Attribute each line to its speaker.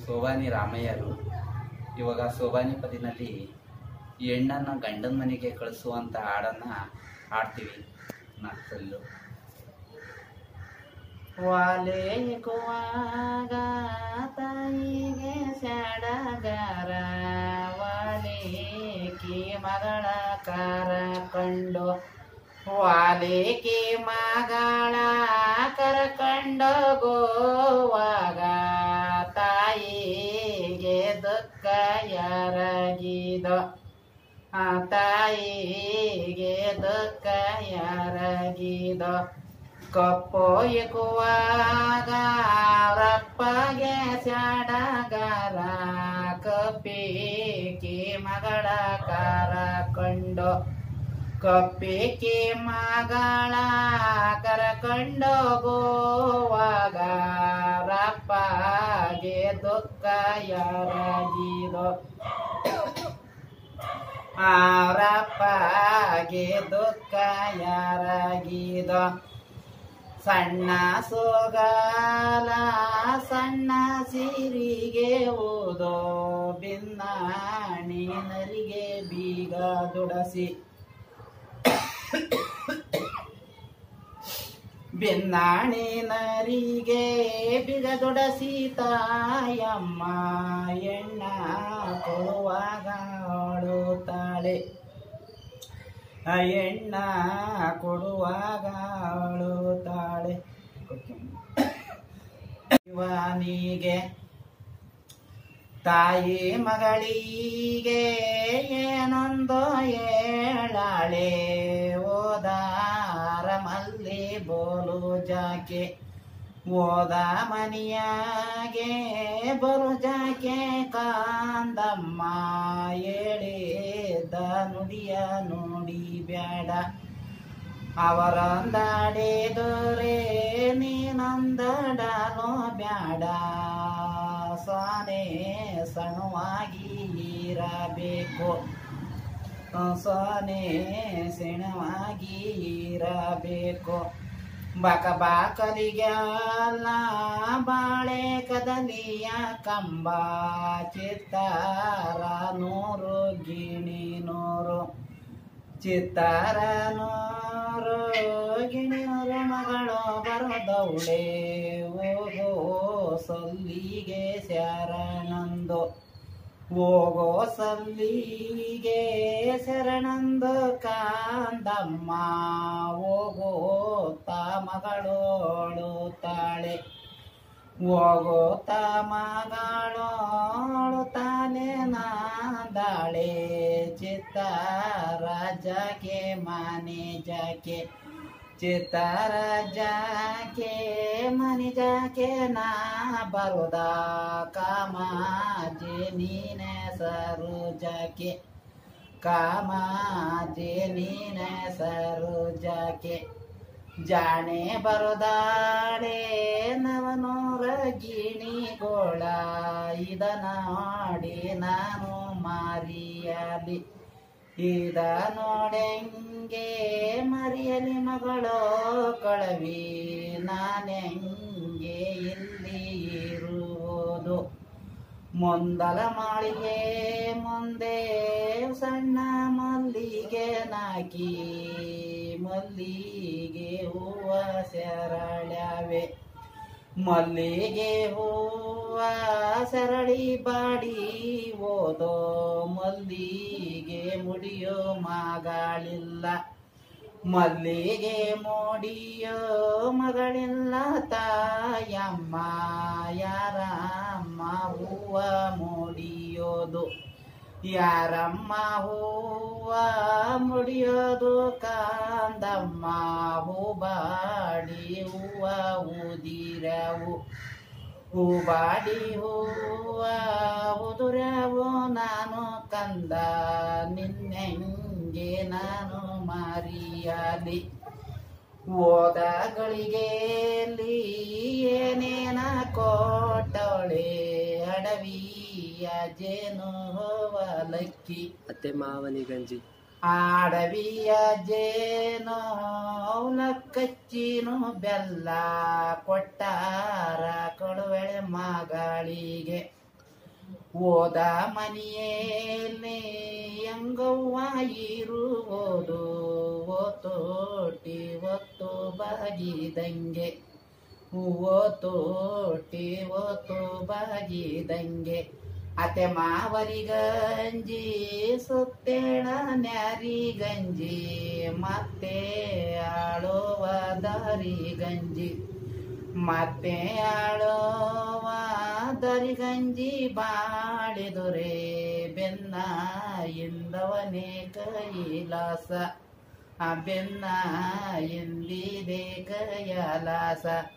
Speaker 1: ಸೋಬಾನಿ ರಾಮಯ್ಯರು ಇವಾಗ ಸೋಬಾನಿ ಪದಿನಲ್ಲಿ ಹೆಣ್ಣನ್ನು ಗಂಡನ ಮನೆಗೆ ಕಳಿಸುವಂಥ ಹಾಡನ್ನು ಹಾಡ್ತೀವಿ ನಾಲ್ಕಲ್ಲು ವಾಲೆ ಕುವಾಗ ತಾಯಿಗೆ ಸಡಗರ ವಾಲೇಕಿ ಮಗಳ ಕಾರ ಕಂಡು ವಾಲೇಕಿ ಮಗಳ ಕರಕಂಡು ಗೋವಾಗ ತಾಯಿಗೆ ದುಃಖ ಯಾರಗಿದ ಆ ತಾಯಿಗೆ ದುಃಖ ಯಾರಗಿದ ಕಪ್ಪು ಎಕುವಾಗ ರಪ್ಪಗೆ ಸ್ಯಾಡಗರ ಕಪ್ಪಿಕಿ ಮಗಳ ಕಾರ ಕಂಡು ಕಪ್ಪಿಕಿ ಮಗಳ ಕರಕಂಡು ಗೋವಾಗ ರಪ್ಪಗೆ ದುಃಖ ಯಾರಗಿದೋ ಆರಪ್ಪಗೆ ದುಃಖ ಯಾರಗಿದ ಸಣ್ಣ ಸೋಗಾಲ ಸಣ್ಣ ಸಿರಿಗೆ ಓದೋ ಬಿನ್ನಾಣಿ ನರಿಗೆ ಬೀಗ ದುಡಸಿ ಬೆನ್ನಾಣಿ ನರಿಗೆ ಬೀಗ ದುಡಸಿ ತಾಯಮ್ಮ ಎಣ್ಣ ಕೊಡುವಾಗ ಅಳುತ್ತಾಳೆ ಆ ಎಣ್ಣ ಕೊಡುವಾಗ ಅಳುತ್ತಾಳೆ ಇವನಿಗೆ ತಾಯಿ ಮಗಳಿಗೆ ಏನೊಂದು ಏಳಾಳೆ ಓದಾರ ಮಲ್ಲಿ ಬೋಲು ಜಾಕೆ ಓದ ಮನಿಯಾಗೆ ಬರು ಜಾಕೆ ಕಾಂದಮ್ಮ ಹೇಳಿದ ನುಡಿಯ ನುಡಿ ಬ್ಯಾಡ ಅವರೊಂದಾಡಿದರೆ ನೀನೊಂದಡಲು ಬ್ಯಾಡ ಸಾನೆ ಸಣವಾಗಿ ಇರಬೇಕು ಸೊನೆ ಸೆಣವಾಗಿ ಇರಬೇಕು ಬಕ ಬಾಕಲಿಗೆಲ್ಲ ಬಾಳೆ ಕದಲಿಯ ಕಂಬ ಚಿತ್ತಾರ ನೂರು ಗಿಣಿ ನೂರು ಚಿತ್ತಾರ ನೂರು ಗಿಣಿಯರು ಮಗಳು ಬರದವಳೆ ಹೋಗೋ ಸಲ್ಲಿಗೆ ಶರಣಂದು ಹೋಗೋ ಸಲ್ಲಿಗೆ ಶರಣಂದು ಕಾಂದಮ್ಮ ಹೋಗೋ ತಾ ಮಗಳೋಳು ತಾಳೆ ಹೋಗೋ ತಾ ಮಗಳೋಳು ತಾನೆ ನಾದಾಳೆ ಚಿತ್ತಾರ ಜಾಕೆ ಮಾನೆ ಜಾಕೆ ಚಿತ್ತಾರ ಜಾಕೆ ಮನಿ ಜಾಕೆ ನಾ ಬರುದ ಕಾಮಾಜಿ ನೀನೆ ಸರು ಜಾಕೆ ಕಾಮಾಜಿ ನೀನೆ ಸರು ಜಾಕೆ ಜಾಣೆ ಬರುದಾಳೆ ನವನೂರ ಗಿಣಿಗೋಳ ಇದ ನಾಡಿ ನಾನು ಮಾರಿಯಲಿ ಇದ ನೋಡೆಂಗೆ ಮರಿಯಲಿ ಮಗಳು ಕಳವಿ ನಾನೆಂಗೆ ಇಲ್ಲಿ ಇರುವುದು ಮುಂದಲ ಮಾಳಿಗೆ ಮುಂದೆ ಸಣ್ಣ ಮಲ್ಲಿಗೆ ನಾಕಿ ಮಲ್ಲಿಗೆ ಹೂವ ಸರಳ್ಯಾವೆ ಮಲ್ಲಿಗೆ ಹೂವ ಸರಳಿ ಬಾಡಿ ಓದೋ ಮಲ್ಲಿಗೆ ಮುಡಿಯೋ ಮಗಳಿಲ್ಲ ಮಲ್ಲಿಗೆ ಮೂಡಿಯೋ ಮಗಳಿಲ್ಲ ತಾಯಮ್ಮ ಯಾರಮ್ಮ ಹೂವ ಮೂಡಿಯೋದು ಯಾರಮ್ಮ ಹೂವ ಮುಡಿಯೋದು ಕಾಂದಮ್ಮ ಹೂಬಾಡಿ ಹೂವ ಉದಿರವು ಹೂಬಾಡಿ ಹೂವ ಉದುರವು ನಾನು ಕಂದ ನಿನ್ನೆಂಗೆ ನಾನು ಮಾರಿಯಲಿ ಓದಗಳಿಗೆಯಲ್ಲಿ ಏನೇನ ಕೋಟಳೆ ಅಡವಿಯ ಜೇನು ಹೊಲಕ್ಕಿ
Speaker 2: ಅತ್ತೆ ಮಾವನಿ ಗಂಜಿ
Speaker 1: ಆಡವಿಯ ಜೇನು ಕಚ್ಚಿನು ಬೆಲ್ಲ ಕೊಟ್ಟಾರ ಕೊಡುವೆಳೆ ಮಗಳಿಗೆ ಓದ ಮನೆಯಲ್ಲಿ ಹೆಂಗವ್ವ ಇರುವುದು ಓತೋಟಿ ಒತ್ತು ಬಾಗಿದಂಗೆ ಹೂವೋ ತೋಟಿ ಓತು ಬಾಗಿದಂಗೆ ಅತೆ ಮಾವರಿ ಗಂಜಿ ಸುತ್ತೇಳ ನ್ಯಾರಿ ಗಂಜಿ ಮತ್ತೆ ಆಳುವ ದಾರಿ ಗಂಜಿ ಮತ್ತೆ ಆಳುವ ದಾರಿ ಗಂಜಿ ಬಾಳಿದುರೆ ಬೆನ್ನ ಇಂದವನೇ ಕೈಲಾಸ ಆ ಬೆನ್ನ ಎಂದಿದೆ ಕೈಲಾಸ